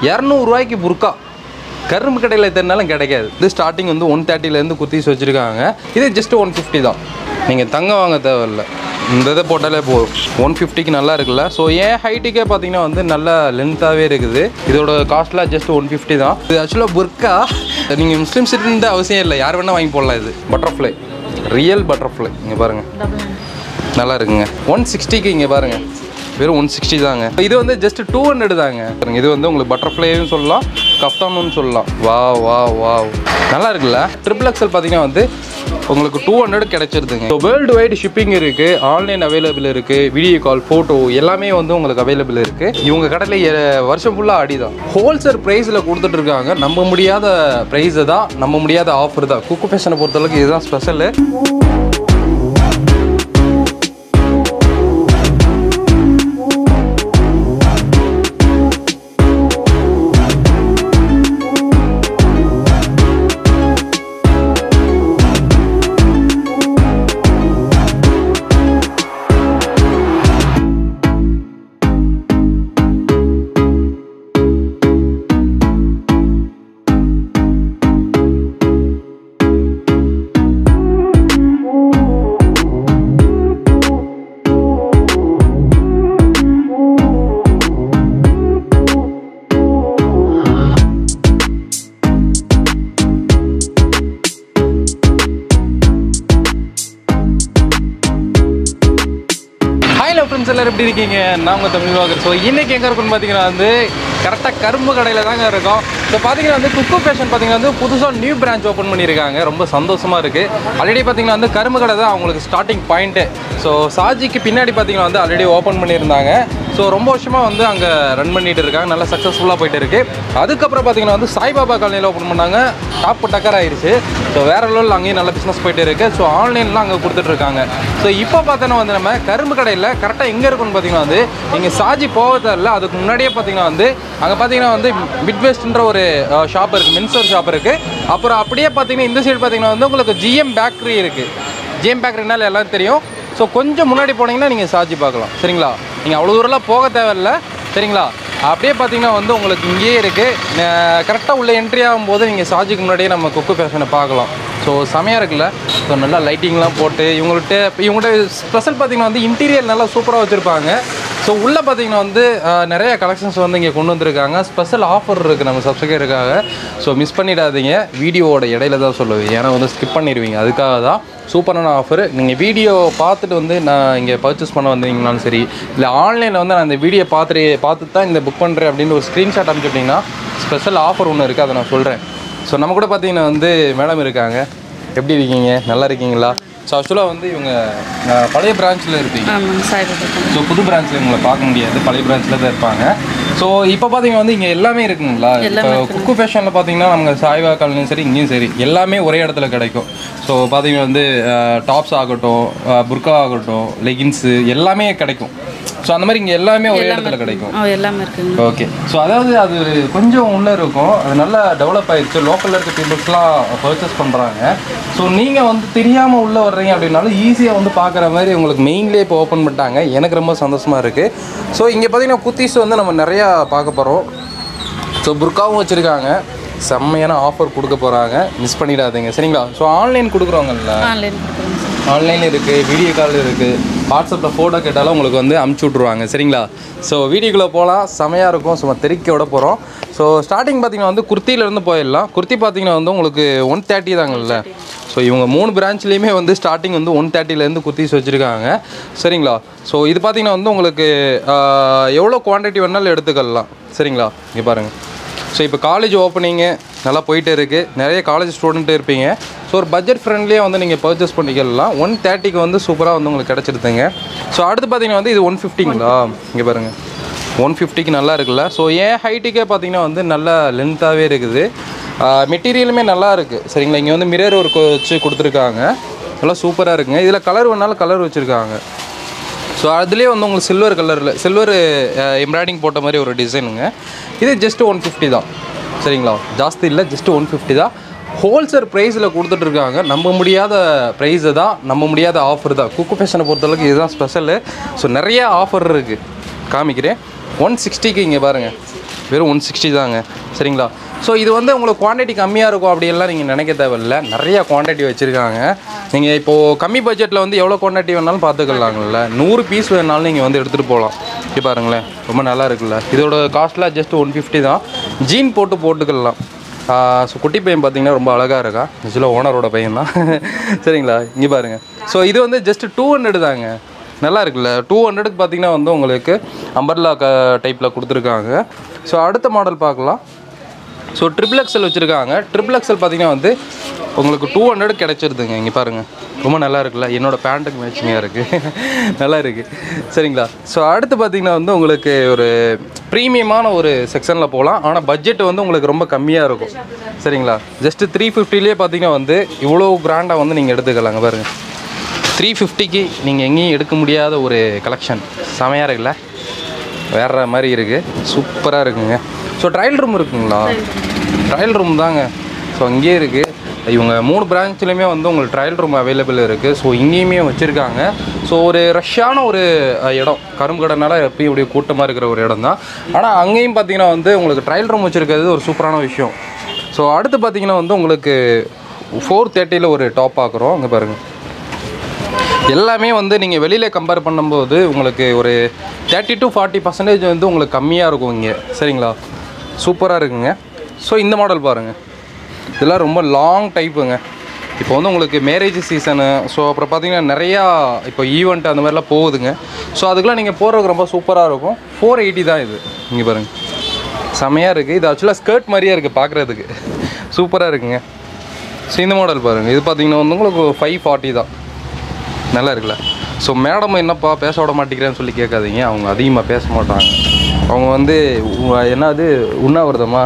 இரநூறுவாய்க்கு புர்கா கரும்பு கடையில் எத்தனாலும் கிடைக்காது இது ஸ்டார்டிங் வந்து ஒன் தேர்ட்டிலேருந்து குத்திஸ் வச்சுருக்காங்க இது ஜஸ்ட் ஒன் ஃபிஃப்டி தான் நீங்கள் தங்க வாங்க தேவையில்ல இந்த இதை போட்டாலே போதும் ஒன் ஃபிஃப்டிக்கு நல்லா இருக்குல்ல ஸோ ஏன் ஹைட்டுக்கே பார்த்தீங்கன்னா வந்து நல்ல லென்த்தாகவே இருக்குது இதோட காஸ்ட்லாம் ஜஸ்ட் ஒன் ஃபிஃப்டி தான் இது ஆக்சுவலாக புர்கா நீங்கள் முஸ்லீம்ஸ் இருந்த அவசியம் இல்லை யார் வேணால் வாங்கி போடலாம் இது பட்டர்ஃப்ளை ரியல் பட்டர்ஃப்ளை இங்கே பாருங்கள் நல்லா இருக்குங்க ஒன் சிக்ஸ்டிக்கு இங்கே பாருங்க வெறும் ஒன் சிக்ஸ்டி தாங்க இது வந்து ஜஸ்ட் டூ ஹண்ட்ரட் தாங்க பாருங்க இது வந்து உங்களுக்கு பட்டர்ஃப்ளையும் சொல்லலாம் கஃப்தானும் சொல்லலாம் வா வா வா நல்லா இருக்குல்ல ட்ரிபிள் எக்ஸல் பார்த்தீங்கன்னா வந்து உங்களுக்கு டூ ஹண்ட்ரட் கிடைச்சிருதுங்க ஸோ வேர்ல்டு வைடு ஷிப்பிங் இருக்குது ஆன்லைன் அவைலபிள் இருக்குது வீடியோ கால் ஃபோட்டோ எல்லாமே வந்து உங்களுக்கு அவைலபிள் இருக்குது இவங்க கடையில் எ- வருஷம் ஃபுல்லாக அடி தான் ஹோல்சேல் ப்ரைஸில் கொடுத்துட்டு இருக்காங்க நம்ப முடியாத ப்ரைஸை தான் நம்ப முடியாத ஆஃபர் தான் குக்கு ஃபேஷனை பொறுத்தளவுக்கு இதுதான் ஸ்பெஷலு ஹாய் லவ் ஃப்ரெண்ட்ஸ் எல்லாரும் எப்படி இருக்கீங்க நான் உங்கள் தமிழ் வாகர் ஸோ இன்றைக்கி எங்கே இருக்குன்னு பார்த்தீங்கன்னா வந்து கரெக்டாக கரும்பு கடையில் தாங்க இருக்கோம் ஸோ பார்த்தீங்கன்னா வந்து குக்கு ஃபேஷன் பார்த்தீங்கன்னா வந்து புதுசாக நியூ பிரான்ச் ஓப்பன் பண்ணியிருக்காங்க ரொம்ப சந்தோஷமாக இருக்குது ஆல்ரெடி பார்த்தீங்கன்னா வந்து கரும்பு கடை தான் அவங்களுக்கு ஸ்டார்டிங் பாயிண்ட்டு ஸோ சாஜிக்கு பின்னாடி பார்த்தீங்கன்னா வந்து ஆல்ரெடி ஓப்பன் பண்ணியிருந்தாங்க ஸோ ரொம்ப வருஷமாக வந்து அங்கே ரன் பண்ணிட்டு இருக்காங்க நல்லா சக்ஸஸ்ஃபுல்லாக போயிட்டு இருக்கு அதுக்கப்புறம் பார்த்தீங்கன்னா வந்து சாய்பாபா காலனியில் ஓப்பன் பண்ணாங்க டாப் டக்கர் ஆயிருச்சு ஸோ வேற லெவலில் அங்கேயும் நல்ல பிஸ்னஸ் போயிட்டு இருக்கு ஸோ ஆன்லைன்லாம் அங்கே கொடுத்துட்டு இருக்காங்க ஸோ இப்போ பார்த்தோன்னா வந்து நம்ம கரும்பு கடையில் கரெக்டாக எங்கே இருக்குன்னு பார்த்தீங்கன்னா வந்து நீங்கள் சாஜி போக தேவையில்ல அதுக்கு முன்னாடியே பார்த்தீங்கன்னா வந்து அங்கே பார்த்தீங்கன்னா வந்து மிட்வெஸ்ட்ன்ற ஒரு ஷாப் இருக்குது மின்சர் ஷாப் இருக்குது அப்புறம் அப்படியே பார்த்தீங்கன்னா இந்த சைடு பார்த்தீங்கன்னா வந்து உங்களுக்கு ஜிஎம் பேக்கரி இருக்குது ஜிஎம் பேக்கரினால எல்லாம் தெரியும் ஸோ கொஞ்சம் முன்னாடி போனீங்கன்னா நீங்கள் சார்ஜ் பார்க்கலாம் சரிங்களா நீங்கள் அவ்வளோ தூரம்லாம் போக தேவையில்ல சரிங்களா அப்படியே பார்த்தீங்கன்னா வந்து உங்களுக்கு இங்கேயே இருக்குது கரெக்டாக உள்ள என்ட்ரி ஆகும்போது நீங்கள் சார்ஜுக்கு முன்னாடியே நம்ம குக்கு ஃபேஷனை பார்க்கலாம் ஸோ செமையாக இருக்குல்ல ஸோ நல்லா லைட்டிங்லாம் போட்டு இவங்கள்ட்ட இவங்கள்ட்ட ஸ்பெஷல் பார்த்தீங்கன்னா வந்து இன்டீரியர் நல்லா சூப்பராக வச்சுருப்பாங்க ஸோ உள்ளே பார்த்தீங்கன்னா வந்து அஹ், நிறைய கலெக்ஷன்ஸ் வந்து இங்கே கொண்டு வந்திருக்காங்க ஸ்பெஷல் ஆஃபர் இருக்குது நம்ம சப்ஸ்கிரைபருக்காக ஸோ மிஸ் பண்ணிடாதீங்க வீடியோவோட இடையில தான் சொல்லுவேன் ஏன்னா வந்து ஸ்கிப் பண்ணிடுவீங்க அதுக்காக தான் சூப்பரான ஆஃபர் நீங்கள் வீடியோ பார்த்துட்டு வந்து நான் இங்கே பர்ச்சேஸ் பண்ண வந்தீங்கனாலும் சரி இல்லை ஆன்லைனில் வந்து நான் இந்த வீடியோ பார்த்துட்டு பார்த்துட்டு தான் இந்த புக் பண்ணுறேன் அப்படின்னு ஒரு ஸ்க்ரீன்ஷாட் அனுப்பிச்சிட்டிங்கன்னா ஸ்பெஷல் ஆஃபர் ஒன்று இருக்குது அதை நான் சொல்கிறேன் ஸோ நம்ம கூட பார்த்தீங்கன்னா வந்து மேடம் இருக்காங்க எப்படி இருக்கீங்க நல்லா இருக்கீங்களா ஸோ ஆக்சுவலாக வந்து இவங்க அஹ், பழைய பிரான்ச்சில் இருப்பீங்க ஆமாங்க சாய்பாபா ஸோ புது பிரான்ச்சில் இவங்களை பார்க்க முடியாது பழைய பிரான்ச்சில் தான் இருப்பாங்க ஸோ இப்போ பார்த்தீங்கன்னா வந்து இங்கே எல்லாமே இருக்குங்களா இப்போ குக்கு ஃபேஷனில் பார்த்தீங்கன்னா நம்ம சாய்வா காலனியும் சரி இங்கேயும் சரி எல்லாமே ஒரே இடத்துல கிடைக்கும் ஸோ பார்த்தீங்கன்னா வந்து டாப்ஸ் ஆகட்டும் அஹ், புர்கா ஆகட்டும் லெகின்ஸு எல்லாமே கிடைக்கும் ஸோ அந்த மாதிரி இங்கே எல்லாமே ஒரே இடத்துல கிடைக்கும் ஆ எல்லாமே இருக்குங்க ஓகே ஸோ அதாவது அது கொஞ்சம் உள்ளே இருக்கும் அது நல்லா டெவலப் ஆயிடுச்சு லோக்கலில் இருக்க பீப்புள்ஸ்லாம் பர்ச்சேஸ் பண்ணுறாங்க ஸோ நீங்கள் வந்து தெரியாமல் உள்ளே வர்றீங்க அப்படின்னாலும் ஈஸியாக வந்து பார்க்குற மாதிரி உங்களுக்கு மெயின்லேயே இப்போ ஓப்பன் பண்ணிட்டாங்க எனக்கு ரொம்ப சந்தோஷமாக இருக்குது ஸோ இங்கே பார்த்தீங்கன்னா குத்தீஸ் வந்து நம்ம நிறையா பார்க்க போகிறோம் ஸோ புர்காவும் வச்சுருக்காங்க செம்மையான ஆஃபர் கொடுக்க போகிறாங்க மிஸ் பண்ணிடாதீங்க சரிங்களா ஸோ ஆன்லைன் கொடுக்குறவங்கல்ல ஆன்லைன் கொடுக்குறோங்க சார் ஆன்லைன் இருக்குது வீடியோ கால் இருக்குது வாட்ஸ்அப்பில் ஃபோட்டோ கேட்டாலும் உங்களுக்கு வந்து அமுச்சு விட்ருவாங்க சரிங்களா ஸோ வீடியோக்குள்ளே போகலாம் செமையாக இருக்கும் சும்மா தெறிக்க விட போகிறோம் ஸோ ஸ்டார்டிங் பார்த்தீங்கன்னா வந்து குர்த்தியிலேருந்து போயிடலாம் குர்த்தி பார்த்தீங்கன்னா வந்து உங்களுக்கு ஒன் தேர்ட்டி தாங்கல்ல ஸோ இவங்க மூணு பிரான்ச்லேயுமே வந்து ஸ்டார்டிங் வந்து ஒன் தேர்ட்டிலேருந்து குர்த்திஸ் வச்சுருக்காங்க சரிங்களா ஸோ இது பார்த்தீங்கன்னா வந்து உங்களுக்கு ஆஹ், எவ்வளோ குவான்டிட்டி வேணாலும் எடுத்துக்கலாம் சரிங்களா இங்கே பாருங்கள் ஸோ இப்போ காலேஜ் ஓப்பனிங்கு நல்லா போயிட்டு இருக்குது நிறைய காலேஜ் ஸ்டூடெண்ட் இருப்பீங்க ஸோ ஒரு பட்ஜெட் ஃப்ரெண்ட்லியாக வந்து நீங்கள் பர்ச்சேஸ் பண்ணிக்கலாம் ஒன் தேர்ட்டிக்கு வந்து சூப்பராக வந்து உங்களுக்கு கிடச்சிருதுங்க ஸோ அடுத்து பார்த்தீங்கன்னா வந்து இது ஒன் ஃபிஃப்டிங்களா இங்கே பாருங்கள் ஒன் ஃபிஃப்டிக்கு நல்லா இருக்குல்ல ஸோ ஏன் ஹைட்டுக்கே பார்த்தீங்கன்னா வந்து நல்லா லென்த்தாகவே இருக்குது மெட்டீரியலுமே நல்லா இருக்குது சரிங்களா இங்கே வந்து மிரர் ஒர்க் வச்சு கொடுத்துருக்காங்க நல்லா சூப்பராக இருக்குங்க இதில் கலர் வேணாலும் கலர் வச்சுருக்காங்க ஸோ அதுலேயே வந்து உங்களுக்கு சில்வர் கலரில் சில்வர் எம்ப்ராய்டிங் போட்ட மாதிரி ஒரு டிசைனுங்க இது ஜஸ்ட் ஒன் ஃபிஃப்டி தான் சரிங்களா ஜாஸ்தி இல்லை ஜஸ்ட் ஒன் ஃபிஃப்டி தான் ஹோல்சேல் ப்ரைஸில் கொடுத்துட்ருக்காங்க நம்ப முடியாத ப்ரைஸை தான் நம்ப முடியாத ஆஃபர் தான் குக்கு ஃபேஷனை பொறுத்தளவுக்கு இதுதான் ஸ்பெஷலு ஸோ நிறைய ஆஃபர் இருக்குது காமிக்கிறேன் ஒன் சிக்ஸ்டிக்கு இங்கே பாருங்கள் வெறும் ஒன் சிக்ஸ்டி தாங்க சரிங்களா ஸோ இது வந்து உங்களுக்கு குவான்டிட்டி கம்மியாக இருக்கும் அப்படியெல்லாம் நீங்கள் நினைக்க தேவையில்ல நிறைய குவான்டிட்டி வச்சுருக்காங்க நீங்கள் இப்போது கம்மி பட்ஜெட்டில் வந்து எவ்வளோ குவான்டிட்டி வேணாலும் பார்த்துக்கலாங்கல்ல நூறு பீஸ் வேணாலும் நீங்கள் வந்து எடுத்துகிட்டு போகலாம் இப்போ பாருங்களேன் ரொம்ப நல்லா இருக்குல்ல இதோட காஸ்ட்லாம் ஜஸ்ட் ஒன் ஃபிஃப்டி தான் ஜீன் போட்டு போட்டுக்கலாம் ஸோ குட்டி பையன் பார்த்தீங்கன்னா ரொம்ப அழகாக இருக்கா ஆக்சுவலாக ஓனரோட பையன் தான் சரிங்களா இங்கே பாருங்கள் ஸோ இது வந்து ஜஸ்ட் டூ ஹண்ட்ரட் தாங்க நல்லா இருக்குல்ல டூ ஹண்ட்ரடுக்கு பார்த்தீங்கன்னா வந்து உங்களுக்கு அம்பர்லா க டைப்பில் கொடுத்துருக்காங்க ஸோ அடுத்த மாடல் பார்க்கலாம் ஸோ ட்ரிபிள் எக்ஸல் வச்சுருக்காங்க ட்ரிபிள் எக்ஸல் பார்த்தீங்கன்னா வந்து உங்களுக்கு டூ ஹண்ட்ரட் கிடச்சிருதுங்க இங்கே பாருங்கள் ரொம்ப நல்லா இருக்குல்ல என்னோட பேண்ட்டுக்கு மேட்சிங்காக இருக்குது நல்லா இருக்குது சரிங்களா ஸோ அடுத்து பார்த்தீங்கன்னா வந்து உங்களுக்கு ஒரு ப்ரீமியமான ஒரு செக்ஷனில் போகலாம் ஆனால் பட்ஜெட் வந்து உங்களுக்கு ரொம்ப கம்மியாக இருக்கும் சரிங்களா ஜஸ்ட்டு த்ரீ ஃபிஃப்டிலே பார்த்தீங்கன்னா வந்து இவ்வளோ பிராண்டாக வந்து நீங்கள் எடுத்துக்கலாங்க பாருங்கள் த்ரீ ஃபிஃப்டிக்கு நீங்கள் எங்கேயும் எடுக்க முடியாத ஒரு கலெக்ஷன் செமையாக இருக்குல்ல வேற மாதிரி இருக்குது சூப்பராக இருக்குங்க ஸோ ட்ரையல் ரூம் இருக்குங்களா ட்ரையல் ரூம் தாங்க ஸோ அங்கேயே இருக்குது இவங்க மூணு பிரான்ச்லையுமே வந்து உங்களுக்கு ட்ரையல் ரூம் அவைலபிள் இருக்குது ஸோ இங்கேயுமே வச்சுருக்காங்க ஸோ ஒரு ரஷ்ஷான ஒரு அஹ், இடம் கரும்புக்கடனால எப்பயும் இப்படி கூட்டமாக இருக்கிற ஒரு இடம் தான் ஆனால் அங்கேயும் பார்த்தீங்கன்னா வந்து உங்களுக்கு ட்ரையல் ரூம் வச்சுருக்கிறது ஒரு சூப்பரான விஷயம் ஸோ அடுத்து பார்த்தீங்கன்னா வந்து உங்களுக்கு ஃபோர் தேர்ட்டியில் ஒரு டாப் பார்க்குறோம் அங்கே பாருங்கள் எல்லாமே வந்து நீங்கள் வெளியில் கம்பேர் பண்ணும்போது உங்களுக்கு ஒரு தேர்ட்டி டு ஃபார்ட்டி பர்சன்டேஜ் வந்து உங்களுக்கு கம்மியாக இருக்கும் இங்கே சரிங்களா சூப்பராக இருக்குங்க ஸோ இந்த மாடல் பாருங்கள் இதெல்லாம் ரொம்ப லாங் டைப்புங்க இப்போ வந்து உங்களுக்கு மேரேஜ் சீசனு ஸோ அப்புறம் பார்த்தீங்கன்னா நிறையா இப்போ ஈவெண்ட் அந்த மாதிரிலாம் போகுதுங்க ஸோ அதுக்கெலாம் நீங்கள் போகிறதுக்கு ரொம்ப சூப்பராக இருக்கும் ஃபோர் எயிட்டி தான் இது இங்கே பாருங்கள் செமையாக இருக்குது இது ஆக்சுவலாக ஸ்கர்ட் மாதிரியே இருக்குது பார்க்குறதுக்கு சூப்பராக இருக்குங்க ஸோ இந்த மாடல் பாருங்கள் இது பார்த்தீங்கன்னா வந்து உங்களுக்கு ஃபைவ் ஃபார்ட்டி தான் நல்லா இருக்குல்ல ஸோ மேடம் என்னப்பா பேச விட மாட்டேங்கிறேன்னு சொல்லி கேட்காதீங்க அவங்க அதிகமாக பேச மாட்டாங்க அவங்க வந்து உ- என்னது உண்ணாவிரதமா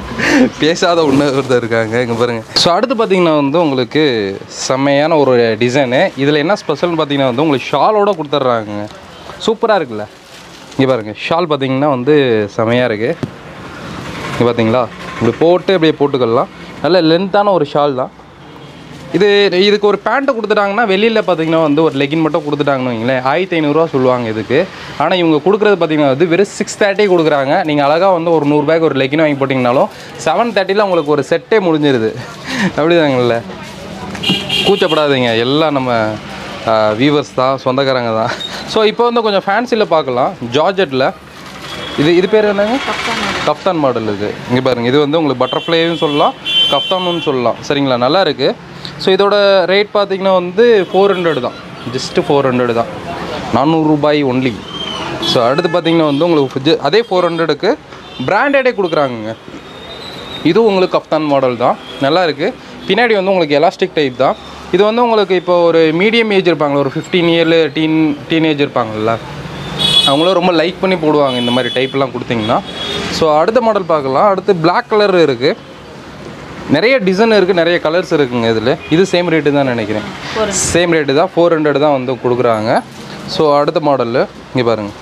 பேசாத உண்ணாவிரதம் இருக்காங்க இங்கே பாருங்கள் ஸோ அடுத்து பார்த்தீங்கன்னா வந்து உங்களுக்கு செம்மையான ஒரு டிசைனு இதில் என்ன ஸ்பெஷல்னு பார்த்தீங்கன்னா வந்து உங்களுக்கு ஷாலோட கொடுத்துட்றாங்க சூப்பராக இருக்குல்ல இங்கே பாருங்கள் ஷால் பார்த்தீங்கன்னா வந்து செமையாக இருக்குது இங்கே பார்த்தீங்களா இப்படி போட்டு அப்படியே போட்டுக்கலாம் நல்ல லென்த்தான ஒரு ஷால் தான் இது இதுக்கு ஒரு பேண்ட்டை கொடுத்துட்டாங்கன்னா வெளியில் பார்த்தீங்கன்னா வந்து ஒரு லெகின் மட்டும் கொடுத்துட்டாங்கன்னு வைங்களேன் ஆயிரத்தி ஐநூறுரூவா சொல்லுவாங்க இதுக்கு ஆனால் இவங்க கொடுக்குறது பார்த்தீங்கன்னா வந்து வெறும் சிக்ஸ் தேர்ட்டி கொடுக்குறாங்க நீங்கள் அழகாக வந்து ஒரு நூறுரூபாய்க்கு ஒரு லெகின் வாங்கி போட்டிங்கனாலும் செவன் தேர்ட்டியில் உங்களுக்கு ஒரு செட்டே முடிஞ்சிருது அப்படிதாங்கல்ல கூச்சப்படாதீங்க எல்லாம் நம்ம வியூவர்ஸ் தான் சொந்தக்காரங்க தான் ஸோ இப்போ வந்து கொஞ்சம் ஃபேன்சியில் பார்க்கலாம் ஜார்ஜெட்டில் இது இது பேர் என்னங்க கஃப்தான் மாடல் இது இங்கே பாருங்கள் இது வந்து உங்களுக்கு பட்டர்ஃப்ளையும் சொல்லலாம் கஃப்தானுன்னு சொல்லலாம் சரிங்களா நல்லா இருக்குது ஸோ இதோட ரேட் பார்த்தீங்கன்னா வந்து ஃபோர் ஹண்ட்ரட் தான் ஜஸ்ட்டு ஃபோர் ஹண்ட்ரட் தான் நானூறுரூபாய் ஒன்லி ஸோ அடுத்து பார்த்தீங்கன்னா வந்து உங்களுக்கு ju- அதே ஃபோர் ஹண்ட்ரடுக்கு பிராண்டடே கொடுக்குறாங்கங்க இதுவும் உங்களுக்கு கஃப்தான் மாடல் தான் நல்லா இருக்குது பின்னாடி வந்து உங்களுக்கு எலாஸ்டிக் டைப் தான் இது வந்து உங்களுக்கு இப்போ ஒரு மீடியம் ஏஜ் இருப்பாங்களா ஒரு ஃபிஃப்டீன் இயர்ல டீன் டீனேஜ் இருப்பாங்கல்ல அவங்களும் ரொம்ப லைக் பண்ணி போடுவாங்க இந்த மாதிரி டைப்லாம் கொடுத்தீங்கன்னா ஸோ அடுத்த மாடல் பார்க்கலாம் அடுத்து Black கலர் இருக்குது நிறைய டிசைன் இருக்குது நிறைய கலர்ஸ் இருக்குங்க இதில் இது சேம் ரேட்டு தான் நினைக்கிறேன் சேம் ரேட்டு தான் ஃபோர் ஹண்ட்ரட் தான் வந்து கொடுக்குறாங்க ஸோ அடுத்த மாடலில் இங்கே பாருங்கள்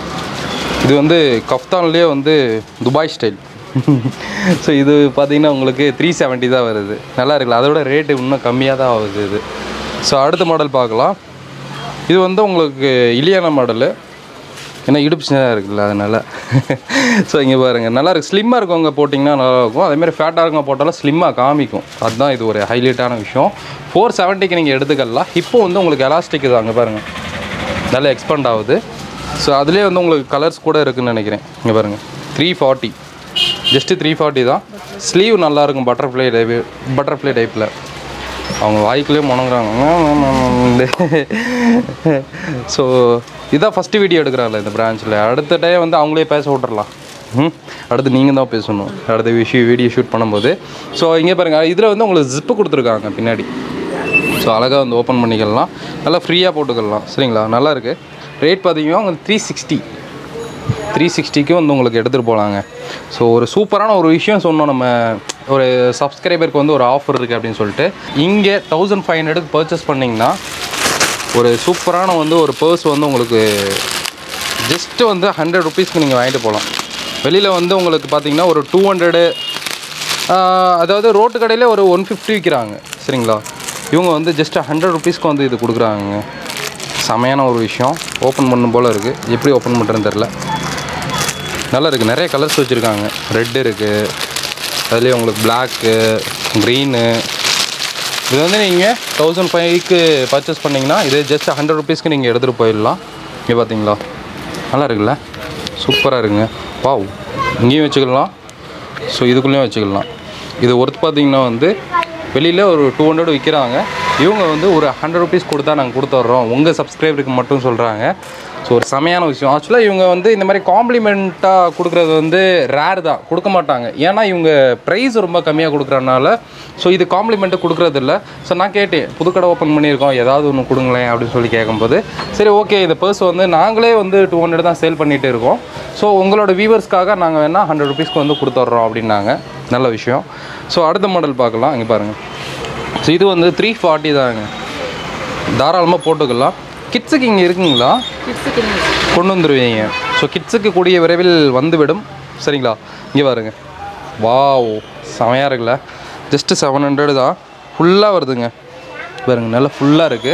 இது வந்து கஃப்தான்லேயே வந்து துபாய் ஸ்டைல் ஸோ இது பார்த்தீங்கன்னா உங்களுக்கு த்ரீ செவன்ட்டி தான் வருது நல்லா இருக்குல்ல அதோட ரேட்டு இன்னும் கம்மியாக தான் ஆகுது இது ஸோ அடுத்த மாடல் பார்க்கலாம் இது வந்து உங்களுக்கு இலியானா மாடலு ஏன்னா இடுப்பு சின்னதாக இருக்குல்ல அதனால் ஸோ இங்கே பாருங்கள் நல்லா இருக்கு ஸ்லிம்மாக இருக்கவங்க போட்டிங்கன்னா நல்லா இருக்கும் அதேமாதிரி ஃபேட்டாக இருக்கவங்க போட்டாலும் ஸ்லிம்மாக காமிக்கும் அதுதான் இது ஒரு ஹைலைட்டான விஷயம் ஃபோர் செவன்ட்டிக்கு நீங்கள் எடுத்துக்கலாம் இப்போ வந்து உங்களுக்கு எலாஸ்டிக் இது அங்கே பாருங்கள் நல்லா எக்ஸ்பெண்ட் ஆகுது ஸோ அதுலேயே வந்து உங்களுக்கு கலர்ஸ் கூட இருக்குன்னு நினைக்கிறேன் இங்கே பாருங்கள் three forty just three forty தான் ஸ்லீவ் நல்லாயிருக்கும் பட்டர்ஃப்ளை டைப் பட்டர்ஃப்ளை டைப்பில் அவங்க வாய்க்குள்ளேயே முணங்குறாங்க ஸோ இதான் ஃபஸ்ட்டு வீடியோ எடுக்கிறாங்களே இந்த பிரான்ச்சில் அடுத்த டே வந்து அவங்களே பேச விட்றலாம் ம் அடுத்து நீங்கள் தான் பேசணும் அடுத்த விஷயம் வீடியோ ஷூட் பண்ணும்போது ஸோ இங்கே பாருங்கள் இதில் வந்து உங்களுக்கு ஜிப்பு கொடுத்துருக்காங்க பின்னாடி ஸோ அழகாக வந்து ஓப்பன் பண்ணிக்கலாம் நல்லா ஃப்ரீயாக போட்டுக்கலாம் சரிங்களா நல்லா இருக்குது ரேட் பார்த்தீங்கன்னா உங்களுக்கு த்ரீ சிக்ஸ்டி த்ரீ சிக்ஸ்டிக்கு வந்து உங்களுக்கு எடுத்துகிட்டு போகலாங்க ஸோ ஒரு சூப்பரான ஒரு விஷயம் சொன்னோம் நம்ம ஒரு சப்ஸ்கிரைபருக்கு வந்து ஒரு ஆஃபர் இருக்குது அப்படின்னு சொல்லிட்டு இங்கே தௌசண்ட் ஃபைவ் ஹண்ட்ரடுக்கு பர்ச்சேஸ் பண்ணிங்கன்னா ஒரு சூப்பரான வந்து ஒரு பர்ஸ் வந்து உங்களுக்கு ஜஸ்ட்டு வந்து ஹண்ட்ரட் ருபீஸ்க்கு நீங்கள் வாங்கிட்டு போகலாம் வெளியில் வந்து உங்களுக்கு பார்த்தீங்கன்னா ஒரு டூ ஹண்ட்ரடு அதாவது ரோட்டு கடையில் ஒரு ஒன் ஃபிஃப்டி விற்கிறாங்க சரிங்களா இவங்க வந்து ஜஸ்ட் ஹண்ட்ரட் ருபீஸ்க்கு வந்து இது கொடுக்குறாங்க செமையான ஒரு விஷயம் ஓப்பன் பண்ணும் போல் இருக்குது எப்படி ஓப்பன் பண்ணுறதுன்னு தெரில நல்லா இருக்குது நிறைய கலர்ஸ் வச்சுருக்காங்க ரெட் இருக்குது அதுலேயே உங்களுக்கு பிளாக்கு க்ரீனு இது வந்து நீங்கள் தௌசண்ட் ஃபைவ்க்கு பர்ச்சேஸ் பண்ணிங்கன்னா இது ஜஸ்ட் ஹண்ட்ரட் ருபீஸ்க்கு நீங்கள் எடுத்துகிட்டு போயிடலாம் இங்கே பார்த்தீங்களா நல்லா இருக்குல்ல சூப்பராக இருக்குங்க வாவ் இங்கேயும் வச்சுக்கலாம் ஸோ இதுக்குள்ளேயும் வச்சுக்கலாம் இது ஒர்த் பார்த்தீங்கன்னா வந்து வெளியில் ஒரு டூ ஹண்ட்ரட் விற்கிறாங்க இவங்க வந்து ஒரு ஹண்ட்ரட் ருபீஸ் கொடுத்தா நாங்கள் கொடுத்துட்றோம் உங்கள் சப்ஸ்கிரைபருக்கு மட்டும் சொல்கிறாங்க ஸோ ஒரு செமையான விஷயம் ஆக்சுவலாக இவங்க வந்து இந்த மாதிரி காம்ப்ளிமெண்ட்டாக கொடுக்குறது வந்து ரேர் தான் கொடுக்க மாட்டாங்க ஏன்னா இவங்க ப்ரைஸ் ரொம்ப கம்மியாக கொடுக்குறனால ஸோ இது காம்ப்ளிமெண்ட்டு கொடுக்குறது இல்லை ஸோ நான் கேட்டேன் புதுக்கடை ஓப்பன் பண்ணியிருக்கோம் ஏதாவது ஒன்று கொடுங்களேன் அப்படின்னு சொல்லி கேட்கும்போது சரி ஓகே இந்த பர்ஸ் வந்து நாங்களே வந்து டூ ஹண்ட்ரட் தான் சேல் பண்ணிகிட்டு இருக்கோம் ஸோ உங்களோட வியூவர்ஸ்க்காக நாங்கள் வேணால் ஹண்ட்ரட் ருபீஸ்க்கு வந்து கொடுத்துட்றோம் அப்படின்னாங்க நல்ல விஷயம் ஸோ அடுத்த மாடல் பார்க்கலாம் இங்கே பாருங்கள் ஸோ இது வந்து த்ரீ ஃபார்ட்டி தாங்க தாராளமாக போட்டுக்கலாம் கிட்ஸுக்கு இங்கே இருக்குங்களா கிட்ஸுக்கு கொண்டு வந்துடுவீங்க ஸோ கிட்ஸுக்கு கூடிய விரைவில் வந்துவிடும் சரிங்களா இங்கே பாருங்க வாவ் செமையாக இருக்குல்ல ஜஸ்ட்டு செவன் ஹண்ட்ரட் தான் ஃபுல்லாக வருதுங்க பாருங்க நல்லா ஃபுல்லாக இருக்குது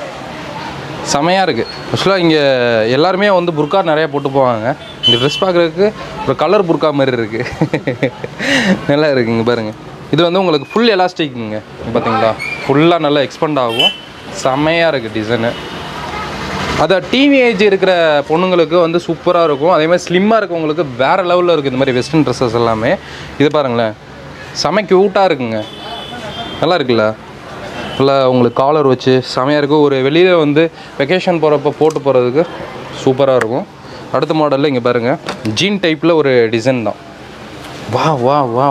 செமையாக இருக்குது ஆக்சுவலாக இங்கே எல்லாருமே வந்து புர்கா நிறையா போட்டு போவாங்க இந்த ட்ரெஸ் பார்க்குறதுக்கு ஒரு கலர் புர்கா மாதிரி இருக்குது நல்லா இருக்குங்க பாருங்கள் இது வந்து உங்களுக்கு ஃபுல் எலாஸ்டிக்குங்க பார்த்தீங்களா ஃபுல்லாக நல்லா எக்ஸ்பெண்ட் ஆகும் செமையாக இருக்குது டிசைனு அதை டீனேஜ் இருக்கிற பொண்ணுங்களுக்கு வந்து சூப்பராக இருக்கும் அதே மாதிரி ஸ்லிம்மாக இருக்கவங்களுக்கு வேறு லெவலில் இருக்குது இந்த மாதிரி வெஸ்டர்ன் ட்ரெஸ்ஸஸ் எல்லாமே இது பாருங்களேன் செம க்யூட்டாக இருக்குங்க நல்லா இருக்குல்ல நல்லா உங்களுக்கு காலர் வச்சு செமையாக இருக்கும் ஒரு வெளியில் வந்து வெக்கேஷன் போகிறப்ப போட்டு போகிறதுக்கு சூப்பராக இருக்கும் அடுத்த மாடலில் இங்கே பாருங்கள் ஜீன் டைப்பில் ஒரு டிசைன் தான் வா வா வா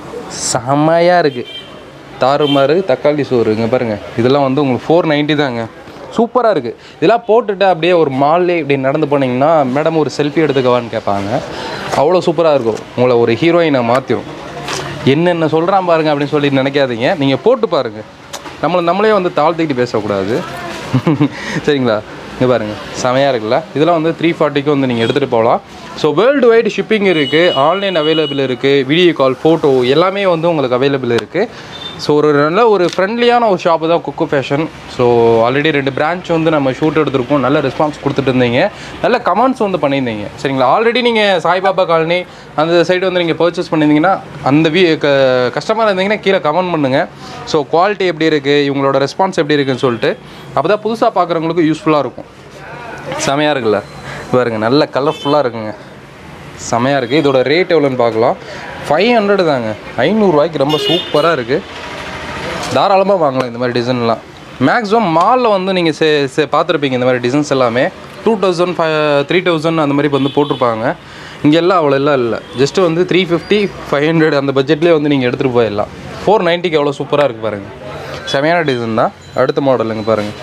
செமையாக இருக்குது தாறுமாறு தக்காளி சோறு இங்கே பாருங்கள் இதெல்லாம் வந்து உங்களுக்கு ஃபோர் நைன்ட்டி தாங்க சூப்பராக இருக்குது இதெல்லாம் போட்டுட்டு அப்படியே ஒரு மால்லே இப்படி நடந்து போனீங்கன்னா மேடம் ஒரு செல்ஃபி எடுத்துக்கவான்னு கேட்பாங்க அவ்வளோ சூப்பராக இருக்கும் உங்களை ஒரு ஹீரோயினை மாற்றிடும் என்னென்ன சொல்கிறான் பாருங்க அப்படின்னு சொல்லி நினைக்காதீங்க நீங்கள் போட்டு பாருங்கள் நம்மளை நம்மளே வந்து தாழ்த்திக்கிட்டு பேசக்கூடாது சரிங்களா இங்கே பாருங்கள் செமையாக இருக்குல்ல இதெல்லாம் வந்து த்ரீ ஃபார்ட்டிக்கு வந்து நீங்கள் எடுத்துகிட்டு போகலாம் ஸோ வேர்ல்டு வைடு ஷிப்பிங் இருக்குது ஆன்லைன் அவைலபிள் இருக்குது வீடியோ கால் ஃபோட்டோ எல்லாமே வந்து உங்களுக்கு அவைலபிள் இருக்குது ஸோ ஒரு நல்ல ஒரு ஃப்ரெண்ட்லியான ஒரு ஷாப்பு தான் குக்கு ஃபேஷன் ஸோ ஆல்ரெடி ரெண்டு பிரான்ச் வந்து நம்ம ஷூட் எடுத்திருக்கோம் நல்ல ரெஸ்பான்ஸ் கொடுத்துட்டு இருந்தீங்க நல்ல கமெண்ட்ஸ் வந்து பண்ணியிருந்தீங்க சரிங்களா ஆல்ரெடி நீங்கள் சாய்பாபா காலனி அந்த சைடு வந்து நீங்கள் பர்ச்சேஸ் பண்ணியிருந்தீங்கன்னா அந்த வீ கஸ்டமர் இருந்தீங்கன்னா கீழே கமெண்ட் பண்ணுங்கள் ஸோ குவாலிட்டி எப்படி இருக்குது இவங்களோட ரெஸ்பான்ஸ் எப்படி இருக்குன்னு சொல்லிட்டு அப்போ தான் புதுசாக பார்க்குறவங்களுக்கு யூஸ்ஃபுல்லாக இருக்கும் செமையாக இருக்குல்ல பாருங்க நல்ல கலர்ஃபுல்லாக இருக்குங்க செமையாக இருக்குது இதோட ரேட் எவ்வளோன்னு பார்க்கலாம் ஃபைவ் ஹண்ட்ரட் தாங்க ஐநூறுரூவாய்க்கு ரொம்ப சூப்பராக இருக்குது தாராளமாக வாங்கலாம் இந்த மாதிரி டிசைன்லாம் மேக்ஸிமம் மாலில் வந்து நீங்கள் சே சே பார்த்துருப்பீங்க இந்த மாதிரி டிசைன்ஸ் எல்லாமே two thousand five three thousand அந்த மாதிரி வந்து போட்டிருப்பாங்க இங்கே எல்லாம் அவ்வளோ எல்லாம் இல்லை ஜஸ்ட்டு வந்து த்ரீ ஃபிஃப்டி ஃபைவ் ஹண்ட்ரட் அந்த பட்ஜெட்லேயே வந்து நீங்கள் எடுத்துகிட்டு போயிடலாம் ஃபோர் நைன்ட்டிக்கு எவ்வளோ சூப்பராக இருக்குது பாருங்கள் செமையான டிசைன் தான் அடுத்த மாடலுங்க பாருங்கள்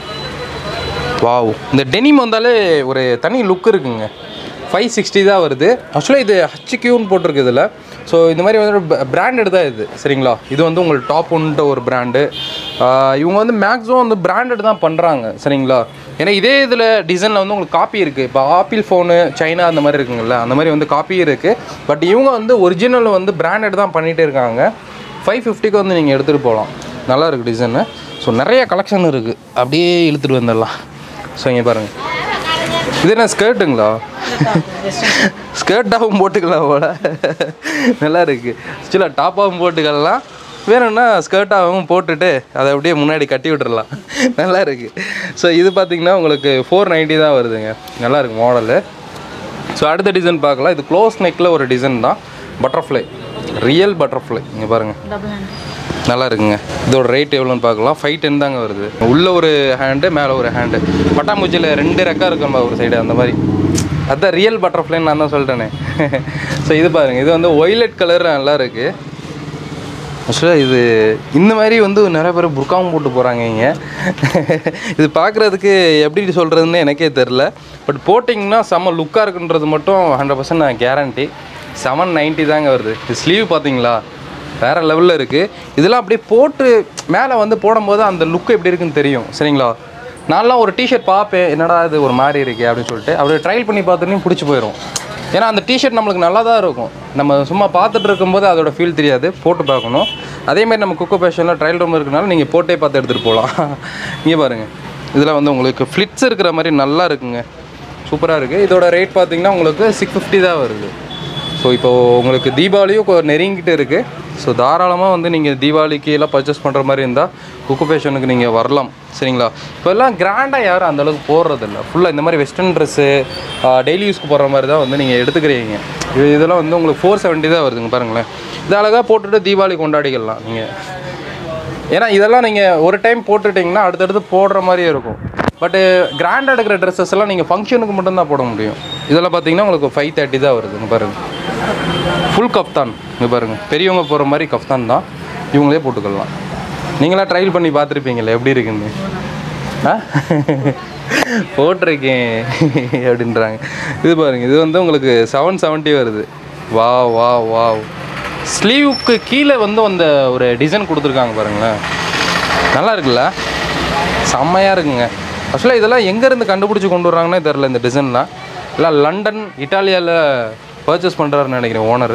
வாவ் இந்த டெனிம் வந்தாலே ஒரு தனி லுக் இருக்குங்க ஃபைவ் சிக்ஸ்டி தான் வருது ஆக்சுவலாக இது ஹச்கியூன்னு போட்டிருக்கு இதில் ஸோ இந்த மாதிரி வந்து பிராண்டட் தான் இது சரிங்களா இது வந்து உங்களுக்கு டாப் ஒன்ட்ட ஒரு பிராண்டு இவங்க வந்து மேக்ஸிமம் வந்து பிராண்டட் தான் பண்ணுறாங்க சரிங்களா ஏன்னா இதே இதில் டிசைனில் வந்து உங்களுக்கு காப்பி இருக்குது இப்போ ஆப்பிள் ஃபோனு சைனா அந்த மாதிரி இருக்குங்கல்ல அந்த மாதிரி வந்து காப்பி இருக்குது பட் இவங்க வந்து ஒரிஜினல் வந்து பிராண்டட் தான் பண்ணிகிட்டே இருக்காங்க ஃபைவ் ஃபிஃப்டிக்கு வந்து நீங்கள் எடுத்துகிட்டு போகலாம் நல்லா இருக்குது டிசைனு ஸோ நிறைய கலெக்ஷன் இருக்குது அப்படியே இழுத்துட்டு வந்துடலாம் ஸோ இங்கே பாருங்கள் இது என்ன ஸ்கர்ட்டுங்களா ஸ்கர்ட்டாகவும் போட்டுக்கலாம் போல நல்லா இருக்குது ஆக்சுவலாக டாப்பாகவும் போட்டுக்கலாம் வேணும்னா ஸ்கர்ட்டாகவும் போட்டுட்டு அதை அப்படியே முன்னாடி கட்டி விட்டுறலாம் நல்லா இருக்குது ஸோ இது பார்த்தீங்கன்னா உங்களுக்கு ஃபோர் நைன்ட்டி தான் வருதுங்க நல்லா இருக்கு மாடலு ஸோ அடுத்த டிசைன் பார்க்கலாம் இது க்ளோஸ் நெக்கில் ஒரு டிசைன் தான் பட்டர்ஃப்ளை ரியல் பட்டர்ஃப்ளை இங்கே பாருங்கள் டபுள் ஹேண்ட் நல்லா இருக்குங்க இதோட ரேட் எவ்வளோன்னு பார்க்கலாம் ஃபைவ் டென் தாங்க வருது உள்ள ஒரு ஹேண்டு மேலே ஒரு ஹேண்டு பட்டாம்பூச்சியில் ரெண்டு ரெக்கா இருக்கும் ஒரு சைடு அந்த மாதிரி அதான் ரியல் பட்டர்ஃப்ளைன்னு நான் தான் சொல்லிட்டேனே ஸோ இது பாருங்கள் இது வந்து ஒய்லட் கலர் நல்லா இருக்குது ஆக்சுவலாக இது இந்த மாதிரி வந்து நிறைய பேர் புர்காவும் போட்டு போகிறாங்க இங்கே இது பார்க்குறதுக்கு எப்படி சொல்கிறதுன்னு எனக்கே தெரில பட் போட்டிங்கன்னா செம்ம லுக்காக இருக்குன்றது மட்டும் ஹண்ட்ரட் பர்சன்ட் நான் கேரண்டி செவன் நைன்ட்டி தாங்க வருது இது ஸ்லீவ் பார்த்தீங்களா வேறு லெவலில் இருக்குது இதெல்லாம் அப்படியே போட்டு மேலே வந்து போடும்போது அந்த லுக் எப்படி இருக்குன்னு தெரியும் சரிங்களா நான்லாம் ஒரு டிஷர்ட் பார்ப்பேன் என்னடா இது ஒரு மாதிரி இருக்கே அப்படின்னு சொல்லிட்டு அப்படியே ட்ரையல் பண்ணி பார்த்துட்டு பிடிச்சி போயிடும் ஏன்னா அந்த டிஷர்ட் நம்மளுக்கு நல்லா தான் இருக்கும் நம்ம சும்மா பார்த்துட்டு இருக்கும்போது அதோட ஃபீல் தெரியாது போட்டு பார்க்கணும் அதேமாதிரி நம்ம குக்கோ பேஷனில் ட்ரையல் ரூம் இருக்கனால நீங்கள் போட்டே பார்த்து எடுத்துகிட்டு போகலாம் இங்கே பாருங்கள் இதில் வந்து உங்களுக்கு ஃப்ளிட்ஸ் இருக்கிற மாதிரி நல்லா இருக்குங்க சூப்பராக இருக்குது இதோட ரேட் பார்த்தீங்கன்னா உங்களுக்கு சிக்ஸ் ஃபிஃப்டி தான் வருது ஸோ இப்போ உங்களுக்கு தீபாவளியும் கொ- நெருங்கிட்டு இருக்குது ஸோ தாராளமாக வந்து நீங்கள் தீபாவளிக்கு எல்லாம் பர்ச்சேஸ் பண்ணுற மாதிரி இருந்தால் குக்கு ஃபேஷனுக்கு நீங்கள் வரலாம் சரிங்களா இப்போ எல்லாம் கிராண்டாக யாரும் அந்த அளவுக்கு போடுறதில்ல ஃபுல்லாக இந்த மாதிரி வெஸ்டர்ன் ட்ரெஸ்ஸு டெய்லி யூஸ்க்கு போடுற மாதிரி தான் வந்து நீங்கள் எடுத்துக்கிறீங்க இது இதெல்லாம் வந்து உங்களுக்கு ஃபோர் செவன்ட்டி தான் வருதுங்க பாருங்களேன் இது அழகாக போட்டுட்டு தீபாவளி கொண்டாடிக்கலாம் நீங்கள் ஏன்னா இதெல்லாம் நீங்கள் ஒரு டைம் போட்டுட்டிங்கன்னா அடுத்தடுத்து போடுற மாதிரியே இருக்கும் பட்டு கிராண்டாக எடுக்கிற ட்ரெஸ்ஸஸ் எல்லாம் நீங்கள் ஃபங்க்ஷனுக்கு மட்டும்தான் போட முடியும் இதெல்லாம் பார்த்தீங்கன்னா உங்களுக்கு ஃபைவ் தேர்ட்டி தான் வருது இங்கே பாருங்கள் ஃபுல் கஃப்தான் இங்கே பாருங்கள் பெரியவங்க போகிற மாதிரி கஃப்தான் தான் இவங்களே போட்டுக்கலாம் நீங்களாம் ட்ரையல் பண்ணி பார்த்துருப்பீங்களே எப்படி இருக்குன்னு ஆ போட்டிருக்கேன் அப்படின்றாங்க இது பாருங்க இது வந்து உங்களுக்கு செவன் செவன்ட்டி வருது வா வா வா ஸ்லீவுக்கு கீழே வந்து அந்த ஒரு டிசைன் கொடுத்துருக்காங்க பாருங்களேன் நல்லா இருக்குல்ல செம்மையாக இருக்குங்க ஆக்சுவலாக இதெல்லாம் எங்கேருந்து கண்டுபிடிச்சி கொண்டு வர்றாங்கன்னே தெரில இந்த டிசைன்லாம் எல்லாம் லண்டன் இட்டாலியாவில் பர்ச்சேஸ் பண்ணுறாருன்னு நினைக்கிறேன் ஓனர்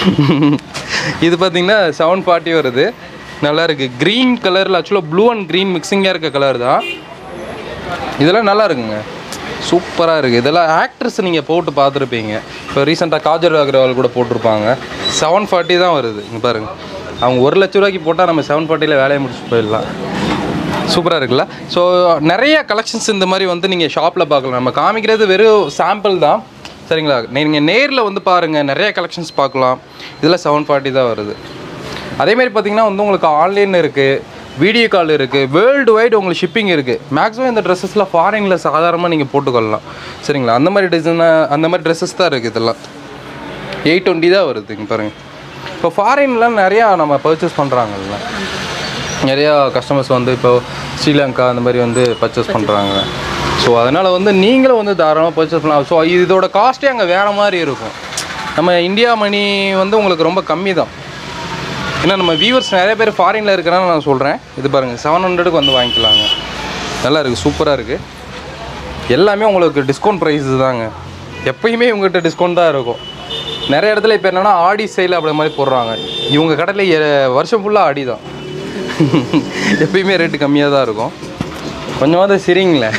இது பார்த்தீங்கன்னா செவன் ஃபார்ட்டி வருது நல்லா இருக்குது க்ரீன் கலரில் ஆக்சுவலாக ப்ளூ அண்ட் க்ரீன் மிக்சிங்காக இருக்க கலர் தான் இதெல்லாம் நல்லா இருக்குங்க சூப்பராக இருக்குது இதெல்லாம் ஆக்ட்ரஸ் நீங்கள் போட்டு பார்த்துருப்பீங்க இப்போ ரீசெண்டாக காஜல் அகர்வால் கூட போட்டிருப்பாங்க செவன் ஃபார்ட்டி தான் வருது இங்கே பாருங்கள் அவங்க ஒரு லட்ச ரூபாய்க்கு போட்டால் நம்ம செவன் ஃபார்ட்டியில் வேலையை முடிச்சு போயிடலாம் சூப்பராக இருக்குல்ல ஸோ நிறைய கலெக்ஷன்ஸ் இந்த மாதிரி வந்து நீங்கள் ஷாப்பில் பார்க்கலாம் நம்ம காமிக்கிறது வெறும் சாம்பிள் தான் சரிங்களா நீங்கள் நேரில் வந்து பாருங்கள் நிறைய கலெக்ஷன்ஸ் பார்க்கலாம் இதில் செவன் ஃபார்ட்டி தான் வருது அதேமாதிரி பார்த்தீங்கன்னா வந்து உங்களுக்கு ஆன்லைன் இருக்குது வீடியோ கால் இருக்குது வேர்ல்டு வைடு உங்களுக்கு ஷிப்பிங் இருக்குது மேக்ஸிமம் இந்த ட்ரெஸ்ஸஸ்லாம் ஃபாரினில் சாதாரணமாக நீங்கள் போட்டுக்கொள்ளலாம் சரிங்களா அந்த மாதிரி டிசைனை அந்த மாதிரி ட்ரெஸ்ஸஸ் தான் இருக்குது இதெல்லாம் எயிட் டுவெண்ட்டி தான் வருது இங்கே பாருங்கள் இப்போ ஃபாரின்லாம் நிறையா நம்ம பர்ச்சேஸ் பண்ணுறாங்கல்ல நிறையா கஸ்டமர்ஸ் வந்து இப்போ ஸ்ரீலங்கா அந்த மாதிரி வந்து பர்ச்சேஸ் பண்ணுறாங்க ஸோ அதனால் வந்து நீங்களும் வந்து தாராளமாக பர்ச்சேஸ் பண்ணலாம் ஸோ இதோட காஸ்ட்டே அங்கே வேறு மாதிரி இருக்கும் நம்ம இந்தியா மணி வந்து உங்களுக்கு ரொம்ப கம்மி தான் ஏன்னா நம்ம வியூவர்ஸ் நிறைய பேர் ஃபாரினில் இருக்கிறனால நான் சொல்கிறேன் இது பாருங்கள் செவன் ஹண்ட்ரடுக்கு வந்து வாங்கிக்கலாங்க நல்லா இருக்குது சூப்பராக இருக்குது எல்லாமே உங்களுக்கு டிஸ்கவுண்ட் ப்ரைஸ் தாங்க எப்பயுமே இவங்ககிட்ட டிஸ்கவுண்ட் தான் இருக்கும் நிறைய இடத்துல இப்போ என்னென்னா ஆடி சேல் அப்படி மாதிரி போடுறாங்க இவங்க கடையில் எ- வருஷம் ஃபுல்லாக ஆடி தான் எப்பயுமே ரேட்டு கம்மியாக தான் இருக்கும் கொஞ்சமாவது சிரிங்களேன்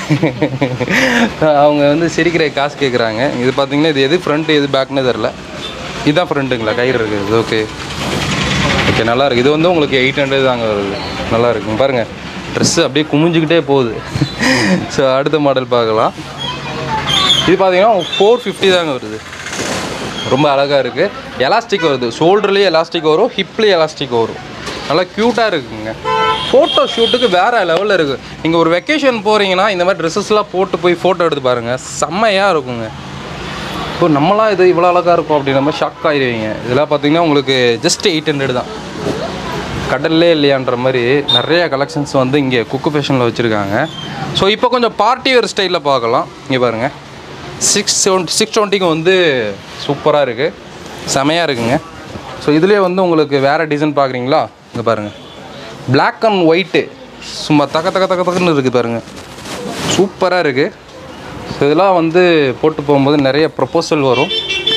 அவங்க வந்து சிரிக்கிற காசு கேட்குறாங்க இது பார்த்தீங்கன்னா இது எது ஃப்ரண்ட் எது பேக்னு தெரில இதுதான் ஃப்ரண்ட்டுங்களா கயிறு இருக்குது ஓகே ஓகே நல்லா இருக்கு இது வந்து உங்களுக்கு எயிட் ஹண்ட்ரட் தாங்க வருது நல்லா இருக்குங்க பாருங்கள் ட்ரெஸ்ஸு அப்படியே குமிஞ்சிக்கிட்டே போகுது ஸோ அடுத்த மாடல் பார்க்கலாம் இது பார்த்தீங்கன்னா ஃபோர் ஃபிஃப்டி தாங்க வருது ரொம்ப அழகாக இருக்குது எலாஸ்டிக் வருது ஷோல்டர்லேயும் எலாஸ்டிக் வரும் ஹிப்லேயும் எலாஸ்டிக் வரும் நல்லா க்யூட்டாக இருக்குங்க ஃபோட்டோ ஷூட்டுக்கு வேறு லெவலில் இருக்குது நீங்கள் ஒரு வெக்கேஷன் போகிறீங்கன்னா இந்த மாதிரி ட்ரெஸ்ஸஸ்லாம் போட்டு போய் ஃபோட்டோ எடுத்து பாருங்கள் செம்மையாக இருக்குங்க இப்போ நம்மளாம் இது இவ்வளோ அழகாக இருக்கும் அப்படின்ற மாதிரி ஷாக் ஆயிடுவீங்க இதெல்லாம் பார்த்தீங்கன்னா உங்களுக்கு ஜஸ்ட் எயிட் ஹண்ட்ரட் தான் கடல்லே இல்லையான்ற மாதிரி நிறைய கலெக்ஷன்ஸ் வந்து இங்கே குக்கு ஃபேஷனில் வச்சுருக்காங்க ஸோ இப்போ கொஞ்சம் பார்ட்டி வேர் ஸ்டைலில் பார்க்கலாம் இங்கே பாருங்கள் சிக்ஸ் செவன் சிக்ஸ் டுவெண்ட்டிக்கு வந்து சூப்பராக இருக்குது செமையாக இருக்குங்க ஸோ இதுலேயே வந்து உங்களுக்கு வேறு டிசைன் பார்க்குறீங்களா இங்கே பாருங்கள் Black அண்ட் ஒயிட்டு சும்மா தக்க தக்க தக்க தக்கன்னு இருக்குது பாருங்கள் சூப்பராக இருக்குது ஸோ இதெல்லாம் வந்து போட்டு போகும்போது நிறைய ப்ரொப்போசல் வரும்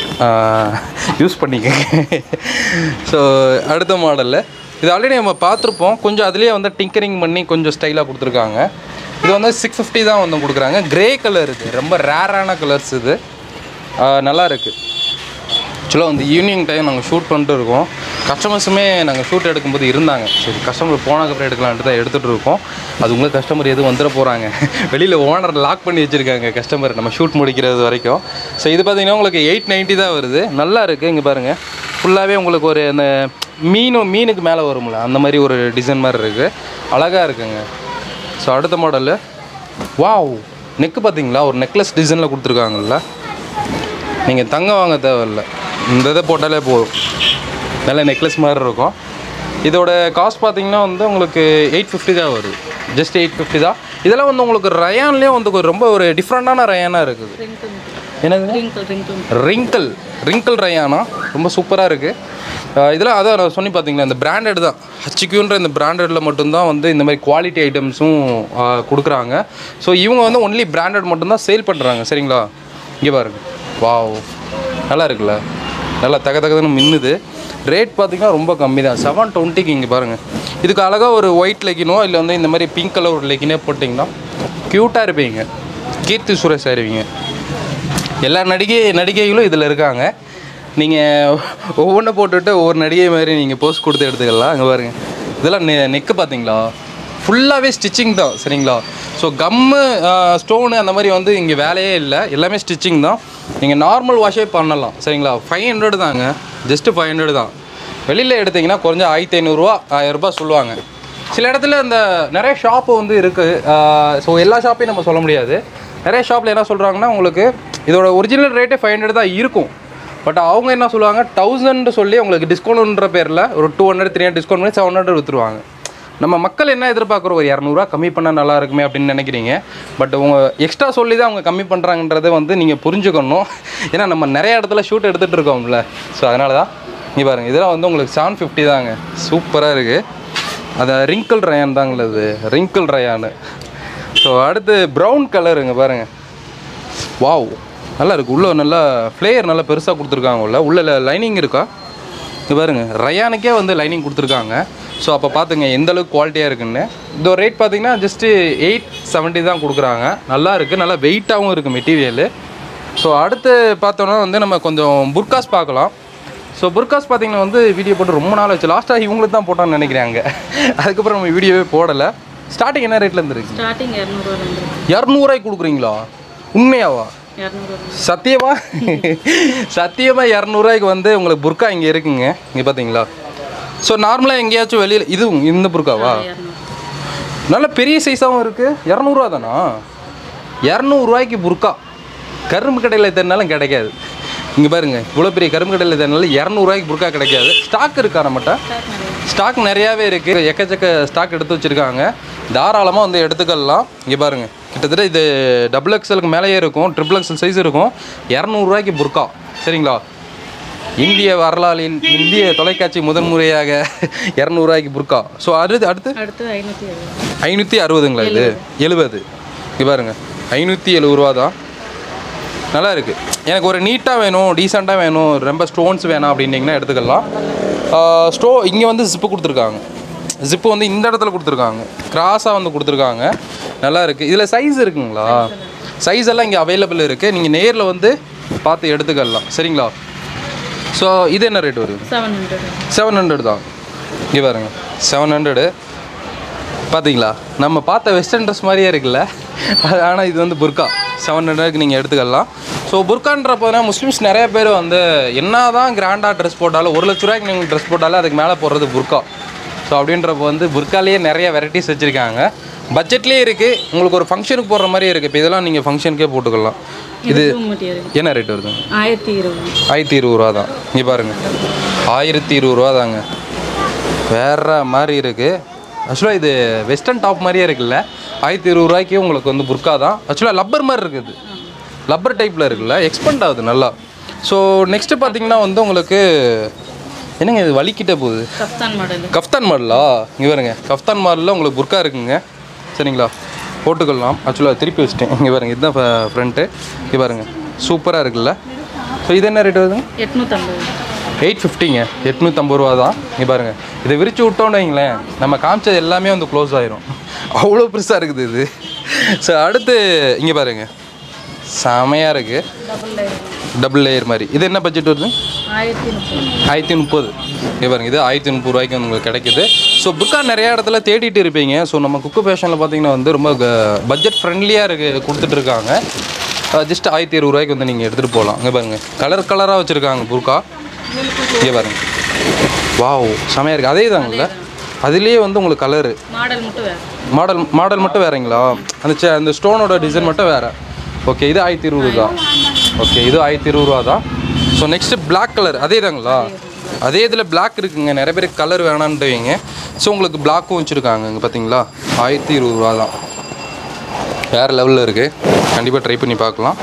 யூஸ் பண்ணிக்கங்க ஸோ அடுத்த மாடலில் இது ஆல்ரெடி நம்ம பார்த்துருப்போம் கொஞ்சம் அதுலேயே வந்து டிங்கரிங் பண்ணி கொஞ்சம் ஸ்டைலாக கொடுத்துருக்காங்க இது வந்து சிக்ஸ் ஃபிஃப்டி தான் வந்து கொடுக்குறாங்க கிரே கலர் இது ரொம்ப ரேரான கலர்ஸ் இது ஆஹ் நல்லா இருக்குது ஆக்சுவலாக வந்து ஈவினிங் டைம் நாங்கள் ஷூட் பண்ணிட்டு இருக்கோம் கஸ்டமர்ஸுமே நாங்கள் ஷூட் எடுக்கும்போது இருந்தாங்க சரி கஸ்டமர் போனதுக்கப்புறம் எடுக்கலான்ட்டு தான் எடுத்துகிட்டு இருக்கோம் அது உங்களுக்கு கஸ்டமர் எதுவும் வந்துட போகிறாங்க வெளியில் ஓனர் லாக் பண்ணி வச்சுருக்காங்க கஸ்டமர் நம்ம ஷூட் முடிக்கிறது வரைக்கும் ஸோ இது பார்த்தீங்கன்னா உங்களுக்கு எயிட் நைன்ட்டி தான் வருது நல்லா இருக்குது இங்கே பாருங்கள் ஃபுல்லாகவே உங்களுக்கு ஒரு அந்த மீனும் மீனுக்கு மேலே வரும்ல அந்த மாதிரி ஒரு டிசைன் மாதிரி இருக்குது அழகாக இருக்குங்க ஸோ அடுத்த மாடலு வாவ் நெக்கு பார்த்தீங்களா ஒரு நெக்லஸ் டிசைனில் கொடுத்துருக்காங்கல்ல நீங்கள் தங்கம் வாங்க தேவையில்ல இந்த இதை போட்டாலே போதும் நல்ல நெக்லஸ் மாதிரி இருக்கும் இதோட காஸ்ட் பார்த்தீங்கன்னா வந்து உங்களுக்கு எயிட் ஃபிஃப்டி தான் வருது ஜஸ்ட் எயிட் ஃபிஃப்டி தான் இதெல்லாம் வந்து உங்களுக்கு ரயான்லேயே வந்து ஒரு ரொம்ப ஒரு டிஃப்ரெண்ட்டான ரயானாக இருக்குது என்னது ரிங்கிள் ரிங்கிள் ரிங்கிள் ரிங்கிள் ரயானா ரொம்ப சூப்பராக இருக்குது இதெல்லாம் அதான் நான் சொன்னி பார்த்தீங்களா இந்த பிராண்டட் தான் ஹச்சிக்யூன்ற இந்த பிராண்டடில் மட்டும்தான் வந்து இந்த மாதிரி குவாலிட்டி ஐட்டம்ஸும் கொடுக்குறாங்க ஸோ இவங்க வந்து ஒன்லி பிராண்டட் மட்டும்தான் சேல் பண்ணுறாங்க சரிங்களா இங்கே பாருங்க வாவ் நல்லா இருக்குல்ல நல்லா தக தகதுன்னு மின்னுது ரேட் பார்த்தீங்கன்னா ரொம்ப கம்மி தான் செவன் டுவெண்ட்டிக்கு இங்கே பாருங்கள் இதுக்கு அழகாக ஒரு ஒயிட் லெக்கினோ இல்லை வந்து இந்த மாதிரி பிங்க் கலர் ஒரு லெக்கினே போட்டிங்கன்னா க்யூட்டாக இருப்பீங்க கீர்த்தி சுரேஷ் ஆயிருவீங்க எல்லா நடிகை நடிகைகளும் இதில் இருக்காங்க நீங்கள் ஒவ்வொன்றை போட்டுட்டு ஒவ்வொரு நடிகை மாதிரி நீங்கள் போஸ்ட் கொடுத்து எடுத்துக்கலாம் அங்கே பாருங்க இதெல்லாம் நெ நெக்கு பார்த்தீங்களா ஃபுல்லாகவே ஸ்டிச்சிங் தான் சரிங்களா ஸோ கம்மு ஸ்டோனு அந்த மாதிரி வந்து இங்கே வேலையே இல்லை எல்லாமே ஸ்டிச்சிங் தான் நீங்கள் நார்மல் வாஷே பண்ணலாம் சரிங்களா ஃபைவ் ஹண்ட்ரட் தாங்க ஜஸ்ட்டு ஃபைவ் ஹண்ட்ரட் தான் வெளியில் எடுத்தீங்கன்னா குறைஞ்ச ஆயிரத்தி ஐநூறுரூவா ஆயிரரூபா சொல்லுவாங்க சில இடத்துல இந்த நிறைய ஷாப்பு வந்து இருக்குது ஸோ எல்லா ஷாப்பையும் நம்ம சொல்ல முடியாது நிறைய ஷாப்பில் என்ன சொல்கிறாங்கன்னா உங்களுக்கு இதோட ஒரிஜினல் ரேட்டே ஃபைவ் ஹண்ட்ரட் தான் இருக்கும் பட் அவங்க என்ன சொல்லுவாங்க தௌசண்ட் சொல்லி உங்களுக்கு டிஸ்கவுண்ட்ன்ற பேரில் ஒரு two hundred three hundred discount பண்ணி செவன் ஹண்ட்ரட் விற்றுருவாங்க நம்ம மக்கள் என்ன எதிர்பார்க்குறோம் ஒரு இரநூறுவா கம்மி பண்ணால் நல்லா இருக்குமே அப்படின்னு நினைக்கிறீங்க பட் உங்க எக்ஸ்ட்ரா சொல்லி தான் அவங்க கம்மி பண்ணுறாங்கன்றதை வந்து நீங்கள் புரிஞ்சுக்கணும் ஏன்னா நம்ம நிறைய இடத்துல ஷூட் எடுத்துகிட்டு இருக்கோம்ல ஸோ அதனால தான் நீ பாருங்கள் இதெல்லாம் வந்து உங்களுக்கு செவன் ஃபிஃப்டி தாங்க சூப்பராக இருக்குது அது ரிங்கிள் ரயான் தாங்களே இது ரிங்கிள் ரயானு ஸோ அடுத்து ப்ரௌன் கலருங்க பாருங்கள் வாவ் நல்லா இருக்குது உள்ள நல்லா ஃப்ளேயர் நல்லா பெருசாக கொடுத்துருக்காங்க உள்ள உள்ள லைனிங் இருக்கா இது பாருங்க ரயானுக்கே வந்து லைனிங் கொடுத்துருக்காங்க ஸோ அப்போ பார்த்துங்க எந்த அளவுக்கு குவாலிட்டியாக இருக்குன்னு இந்த ரேட் பார்த்தீங்கன்னா ஜஸ்ட்டு எயிட் செவன்ட்டி தான் கொடுக்குறாங்க நல்லா இருக்குது நல்லா வெயிட்டாகவும் இருக்குது மெட்டீரியலு ஸோ அடுத்து பார்த்தோன்னா வந்து நம்ம கொஞ்சம் புர்காஸ் பார்க்கலாம் ஸோ புர்காஸ் பார்த்தீங்கன்னா வந்து வீடியோ போட்டு ரொம்ப நாள் ஆச்சு லாஸ்ட்டாக இவங்களுக்கு தான் போட்டான்னு நினைக்கிறாங்க அதுக்கப்புறம் நம்ம வீடியோவே போடலை ஸ்டார்டிங் என்ன ரேட்லேருந்து இருக்கு ஸ்டார்டிங் இரநூறுவாலேருந்து இரநூறுவாய்க்கு கொடுக்குறீங்களா உண்மையாவா இரநூறுவா சத்தியமா சத்தியமா இரநூறுவாய்க்கு வந்து உங்களுக்கு புர்கா இங்கே இருக்குங்க இங்கே பார்த்தீங்களா ஸோ நார்மலாக எங்கேயாச்சும் வெளியில் இது இந்த புர்காவா இரநூறு நல்ல பெரிய சைஸாகவும் இருக்குது இரநூறுவா தானா இரநூறுவாய்க்கு புர்கா கரும்பு கடையில் தேடினாலும் கிடைக்காது இங்கே பாருங்க இவ்வளோ பெரிய கரும்பு கடையில் தேடினாலும் இரநூறுவாய்க்கு புர்கா கிடைக்காது ஸ்டாக் இருக்கா நம்மகிட்ட ஸ்டார்ட் நிறைய ஸ்டாக் நிறையாவே இருக்குது எக்கச்சக்க ஸ்டாக் எடுத்து வச்சுருக்காங்க தாராளமாக வந்து எடுத்துக்கலாம் இங்கே பாருங்கள் கிட்டத்தட்ட இது டபுள் எக்ஸலுக்கு மேலேயே இருக்கும் ட்ரிபிள் எக்ஸல் சைஸ் இருக்கும் இரநூறுவாய்க்கு புர்கா சரிங்களா இந்திய வரலாறில் இந்திய தொலைக்காட்சி முதன் முறையாக இரநூறுவாய்க்கு புர்கா ஸோ அடுத்து அடுத்து அடுத்து ஐநூற்றி எழுபது ஐநூற்றி அறுபதுங்களா இது எழுபது இங்கே பாருங்க ஐநூற்றி எழுபது ரூபா தான் நல்லா இருக்குது எனக்கு ஒரு நீட்டாக வேணும் டீசெண்டாக வேணும் ரொம்ப ஸ்டோன்ஸ் வேணாம் அப்படின்னீங்கன்னா எடுத்துக்கலாம் ஸ்டோ இங்கே வந்து ஜிப்பு கொடுத்துருக்காங்க ஜிப்பு வந்து இந்த இடத்துல கொடுத்துருக்காங்க கிராஸாக வந்து கொடுத்துருக்காங்க நல்லா இருக்குது இதில் சைஸ் இருக்குங்களா சைஸ் எல்லாம் இங்கே அவைலபிள் இருக்குது நீங்கள் நேரில் வந்து பார்த்து எடுத்துக்கலாம் சரிங்களா ஸோ இது என்ன ரேட் வருது செவன் ஹண்ட்ரட் செவன் ஹண்ட்ரட் தான் இங்கே பாருங்க செவன் ஹண்ட்ரடு பார்த்தீங்களா நம்ம பார்த்த வெஸ்டர்ன் ட்ரெஸ் மாதிரியே இருக்குல்ல ஆனால் இது வந்து புர்கா செவன் ஹண்ட்ரடுக்கு நீங்கள் எடுத்துக்கலாம் ஸோ புர்கான்றப்போனா முஸ்லீம்ஸ் நிறைய பேர் வந்து என்ன தான் கிராண்டாக ட்ரெஸ் போட்டாலும் ஒரு லட்ச ரூபாய்க்கு நீங்கள் ட்ரெஸ் போட்டாலும் அதுக்கு மேலே போடுறது புர்கா ஸோ அப்படின்றப்போ வந்து புர்காலேயே நிறைய வெரைட்டிஸ் வச்சுருக்காங்க பட்ஜெட்லேயே இருக்குது உங்களுக்கு ஒரு ஃபங்க்ஷனுக்கு போடுற மாதிரியே இருக்குது இப்போ இதெல்லாம் நீங்கள் ஃபங்க்ஷனுக்கே போட்டுக்கலாம் இது இது மெட்டீரியல் என்ன ரேட் வருது ஆயிரத்தி இருபது ஆயிரத்தி இருபது ரூபா தான் இங்கே பாருங்கள் ஆயிரத்தி இருபது ரூபா தாங்க வேற மாதிரி இருக்குது ஆக்சுவலாக இது வெஸ்டர்ன் டாப் மாதிரியே இருக்குல்ல ஆயிரத்தி இருபது ரூபாய்க்கு உங்களுக்கு வந்து புர்கா தான் ஆக்சுவலாக லப்பர் மாதிரி இருக்குது லப்பர் டைப்பில் இருக்குல்ல எக்ஸ்பெண்ட் ஆகுது நல்லா ஸோ நெக்ஸ்ட்டு பார்த்தீங்கன்னா வந்து உங்களுக்கு என்னங்க இது வலிக்கிட்ட போகுது கஃப்தான் மாடல் கஃப்தான் மாடலா இங்கே பாருங்க கஃப்தான் மாடலில் உங்களுக்கு புர்கா இருக்குங்க சரிங்களா போட்டுக்கலாம் ஆக்சுவலாக திருப்பி வச்சிட்டேன் இங்கே பாருங்க இதுதான் ஃப்ரண்ட்டு இங்கே பாருங்க சூப்பராக இருக்குல்ல ஸோ இது என்ன ரேட் வருதுங்க எட்நூற்றம்பது எயிட் ஃபிஃப்டிங்க எட்நூற்றம்பது ரூபா தான் இங்கே பாருங்கள் இதை விரிச்சு விட்டோன்னு வைங்களேன் நம்ம காமிச்சது எல்லாமே வந்து க்ளோஸ் ஆயிரும் அவ்வளோ பெருசாக இருக்குது இது ஸோ அடுத்து இங்கே பாருங்கள் செமையாக இருக்குது டபுள் லைன் டபுள் லேயர் மாதிரி இது என்ன பட்ஜெட் வருது ஆயிரத்தி முப்பது ஆயிரத்தி முப்பது இங்கே பாருங்க இது ஆயிரத்தி முப்பது ரூபாய்க்கு வந்து உங்களுக்கு கிடைக்குது ஸோ புக்கா நிறைய இடத்துல தேடிட்டு இருப்பீங்க ஸோ நம்ம குக்கு ஃபேஷனில் பார்த்தீங்கன்னா வந்து ரொம்ப பட்ஜெட் ஃப்ரெண்ட்லியாக இருக்கு கொடுத்துட்டு இருக்காங்க ஜஸ்ட் ஆயிரத்தி இருபது ரூபாய்க்கு வந்து நீங்கள் எடுத்துகிட்டு போகலாம் இங்கே பாருங்க கலர் கலராக வச்சுருக்காங்க புர்கா இங்கே பாருங்க வாவ் செமையாக இருக்குது அதே தாங்கல்ல அதுலேயே வந்து உங்களுக்கு கலரு மாடல் மட்டும் வேறு மாடல் மாடல் மட்டும் வேறங்களா அந்த சே- அந்த ஸ்டோனோட டிசைன் மட்டும் வேறு ஓகே இது ஆயிரத்தி இருபது தான் ஓகே இது ஆயிரத்தி இருபது ரூபா தான் ஸோ நெக்ஸ்ட்டு பிளாக் கலர் அதே தாங்களா அதே இதில் பிளாக் இருக்குங்க நிறைய பேருக்கு கலர் வேணான்ட்டுவீங்க ஸோ உங்களுக்கு பிளாக்கும் வச்சுருக்காங்க இங்கே பார்த்தீங்களா ஆயிரத்தி இருபது ரூபா தான் வேறு லெவலில் இருக்குது கண்டிப்பாக ட்ரை பண்ணி பார்க்கலாம்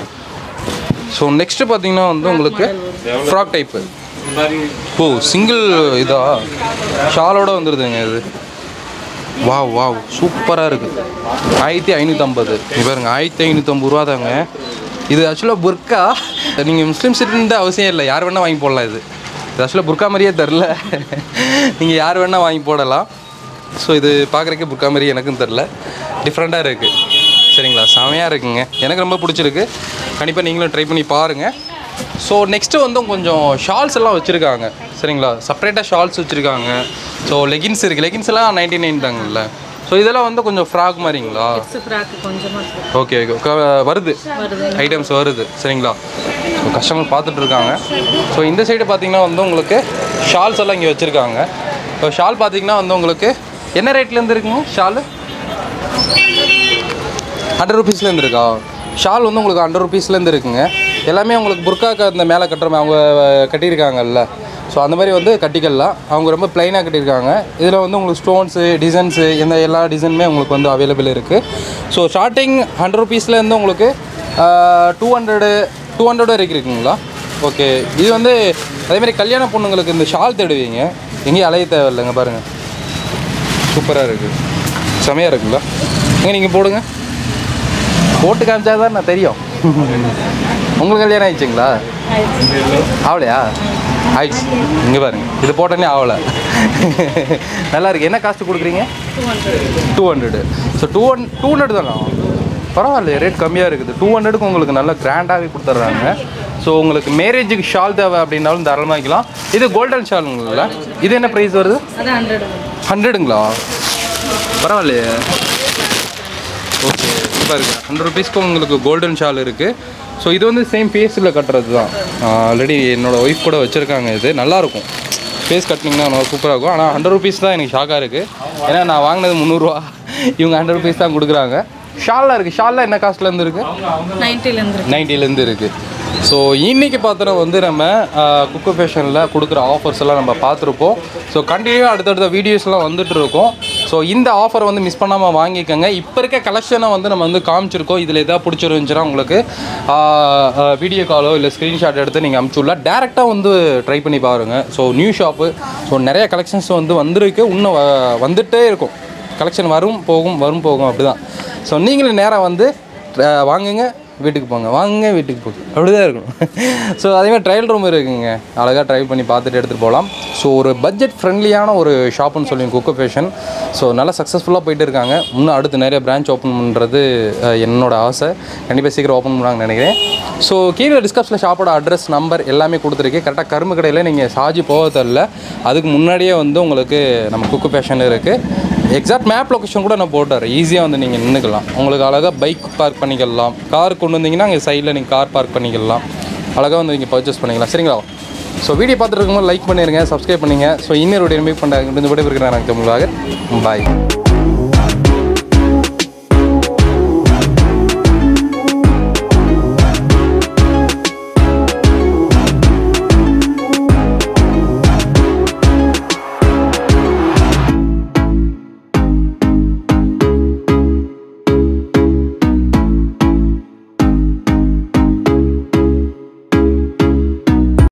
ஸோ நெக்ஸ்ட்டு பார்த்தீங்கன்னா வந்து உங்களுக்கு ஃப்ராக் டைப்பு ஓ சிங்கிள் இதா ஷாலோட வந்துடுதுங்க இது வாவ் வாவ் சூப்பராக இருக்குது ஆயிரத்தி ஐநூற்றம்பது பாருங்க ஆயிரத்தி ஐநூற்றம்பது ரூபா தாங்க இது ஆக்சுவலாக புர்கா நீங்கள் முஸ்லீம்ஸ் இருந்த அவசியம் இல்லை யார் வேணால் வாங்கி போடலாம் இது இது ஆக்சுவலாக புர்கா மாதிரியே தெரில நீங்கள் யார் வேணால் வாங்கி போடலாம் ஸோ இது பார்க்குறக்கே புர்கா மாதிரி எனக்கும் தெரில டிஃப்ரெண்ட்டாக இருக்குது சரிங்களா செமையாக இருக்குங்க எனக்கு ரொம்ப பிடிச்சிருக்கு கண்டிப்பாக நீங்களும் ட்ரை பண்ணி பாருங்கள் ஸோ நெக்ஸ்ட்டு வந்து கொஞ்சம் ஷால்ஸ் எல்லாம் வச்சுருக்காங்க சரிங்களா செப்பரேட்டாக ஷால்ஸ் வச்சுருக்காங்க ஸோ லெகின்ஸ் இருக்குது லெகின்ஸ் எல்லாம் நைன்டி நைன் தாங்கல்ல ஸோ இதெல்லாம் வந்து கொஞ்சம் ஃப்ராக் மாதிரிங்களா கிட்ஸ் ஃப்ராக்கு கொஞ்சமாக இருக்கு. ஓகே ஓகே வருது வருது ஐட்டம்ஸ் வருது சரிங்களா ஸோ கஸ்டமர் பார்த்துட்டு இருக்காங்க ஸோ இந்த சைடு பார்த்தீங்கன்னா வந்து உங்களுக்கு ஷால்ஸ் எல்லாம் இங்கே வச்சுருக்காங்க ஸோ ஷால் பார்த்தீங்கன்னா வந்து உங்களுக்கு என்ன ரேட்லேருந்து இருக்குங்க ஷாலு ஹண்ட்ரட் ருபீஸ்லேருந்து இருக்கா ஷால் வந்து உங்களுக்கு ஹண்ட்ரட் ருபீஸ்லேருந்து இருக்குங்க எல்லாமே உங்களுக்கு புர்காக்கு அந்த மேலே கட்டுற மாதிரி அவங்க அஹ், கட்டியிருக்காங்கல்ல ஸோ அந்த மாதிரி வந்து கட்டிக்கலாம் அவங்க ரொம்ப ப்ளைனாக கட்டியிருக்காங்க இதில் வந்து உங்களுக்கு ஸ்டோன்ஸு டிசைன்ஸு இந்த எல்லா டிசைனுமே உங்களுக்கு வந்து அவைலபிள் இருக்குது ஸோ ஸ்டார்டிங் ஹண்ட்ரட் ருபீஸ்லேருந்து உங்களுக்கு டூ ஹண்ட்ரடு டூ ஹண்ட்ரட் வரைக்கும் இருக்குங்களா ஓகே இது வந்து அதேமாதிரி கல்யாண பொண்ணுங்களுக்கு இந்த ஷால் தேடுவீங்க எங்கேயும் அலைய தேவையில்லைங்க பாருங்கள் சூப்பராக இருக்குது செமையாக இருக்குங்களா எங்கே நீங்கள் போடுங்க போட்டு காமிச்சா தான் நான் தெரியும் உங்களுக்கு கல்யாணம் ஆயிடுச்சுங்களா ஆவலையா ஆயிடுச்சு இங்கே பாருங்க இது போட்டோன்னே ஆகலை நல்லா இருக்கு என்ன காஸ்ட் கொடுக்குறீங்க டூ ஹண்ட்ரடு ஸோ டூ ஹண்ட் டூ ஹண்ட்ரட் தானா பரவாயில்ல ரேட் கம்மியாக இருக்குது டூ ஹண்ட்ரடுக்கு உங்களுக்கு நல்லா கிராண்டாகவே கொடுத்துட்றாங்க ஸோ உங்களுக்கு மேரேஜுக்கு ஷால் தேவை அப்படின்னாலும் தாராளமாக வைக்கலாம் இது கோல்டன் ஷாலுங்களா இது என்ன ப்ரைஸ் வருது அது ஹண்ட்ரட் ஹண்ட்ரடுங்களா பரவாயில்லையே ஓகே இப்போ இருக்குது ஹண்ட்ரட் ருபீஸ்க்கு உங்களுக்கு கோல்டன் ஷால் இருக்குது ஸோ இது வந்து சேம் ஃபேஸில் கட்டுறது தான் ஆல்ரெடி என்னோடய ஒய்ஃப் கூட வச்சுருக்காங்க இது நல்லாயிருக்கும் ஃபேஸ் கட்டினீங்கன்னா நல்லா சூப்பராக இருக்கும் ஆனால் ஹண்ட்ரட் ருபீஸ் தான் எனக்கு ஷாக்காக இருக்குது ஏன்னா நான் வாங்கினது முந்நூறுரூவா இவங்க ஹண்ட்ரட் ருபீஸ் தான் கொடுக்குறாங்க ஷால்லாம் இருக்குது ஷால்லாம் என்ன காஸ்ட்லேருந்து இருக்குது நைன்ட்டிலேருந்து இருக்கு நைன்ட்டிலேருந்து இருக்குது ஸோ இன்னைக்கு பார்த்தோன்னா வந்து நம்ம குக்கு ஃபேஷனில் கொடுக்குற ஆஃபர்ஸ் எல்லாம் நம்ம பார்த்துருப்போம் ஸோ கண்டினியூவாக அடுத்தடுத்த வீடியோஸ்லாம் வந்துட்டு இருக்கோம் ஸோ இந்த ஆஃபர் வந்து மிஸ் பண்ணாமல் வாங்கிக்கோங்க இப்போ இருக்க கலெக்ஷனை வந்து நம்ம வந்து காமிச்சிருக்கோம் இதில் எதாவது பிடிச்சிருந்துச்சுன்னா உங்களுக்கு வீடியோ காலோ இல்லை ஸ்க்ரீன்ஷாட் எடுத்து நீங்கள் அமுச்சுடலாம் டேரெக்டாக வந்து ட்ரை பண்ணி பாருங்கள் ஸோ நியூ ஷாப்பு ஸோ நிறைய கலெக்ஷன்ஸ் வந்து வந்திருக்கு இன்னும் வ- வந்துட்டே இருக்கும் கலெக்ஷன் வரும் போகும் வரும் போகும் அப்படிதான் ஸோ நீங்களும் நேராக வந்து அஹ், வாங்குங்க வீட்டுக்கு போங்க வாங்குங்க வீட்டுக்கு போங்க அப்படிதான் இருக்கும் ஸோ அதேமாதிரி ட்ரையல் ரூம் இருக்குங்க அழகாக ட்ரை பண்ணி பார்த்துட்டு எடுத்துகிட்டு போகலாம் ஸோ ஒரு பட்ஜெட் ஃப்ரெண்ட்லியான ஒரு ஷாப்புன்னு சொல்லி குக்கு ஃபேஷன் ஸோ நல்லா சக்ஸஸ்ஃபுல்லாக போயிட்டு இருக்காங்க இன்னும் அடுத்து நிறைய பிரான்ச் ஓப்பன் பண்ணுறது அஹ், என்னோட ஆசை கண்டிப்பாக சீக்கிரம் ஓப்பன் பண்ணுவாங்கன்னு நினைக்கிறேன் ஸோ கீழே டிஸ்கப்ஸில் ஷாப்போட அட்ரஸ் நம்பர் எல்லாமே கொடுத்துருக்கேன் கரெக்டாக கரும்பு கடையில் நீங்கள் சாஜி போக தெரில அதுக்கு முன்னாடியே வந்து உங்களுக்கு நம்ம குக்கு ஃபேஷன் இருக்குது எக்ஸாக்ட் மேப் லொக்கேஷன் கூட நான் போட்டுறேன் ஈஸியாக வந்து நீங்கள் நின்றுக்கலாம் உங்களுக்கு அழகாக பைக் பார்க் பண்ணிக்கலாம் கார் கொண்டு வந்தீங்கன்னா அங்கே சைடில் நீங்கள் கார் பார்க் பண்ணிக்கலாம் அழகாக வந்து நீங்கள் பர்ச்சேஸ் பண்ணிக்கலாம் சரிங்களா ஸோ வீடியோ பார்த்துட்டு இருக்கும்போது லைக் பண்ணிடுங்க சப்ஸ்கிரைப் பண்ணுங்க ஸோ இன்னொரு வீடியோ மீட் பண்ணுறாங்க முடிஞ்ச விட இருக்கிறேன் எனக்கு தமிழாக பாய்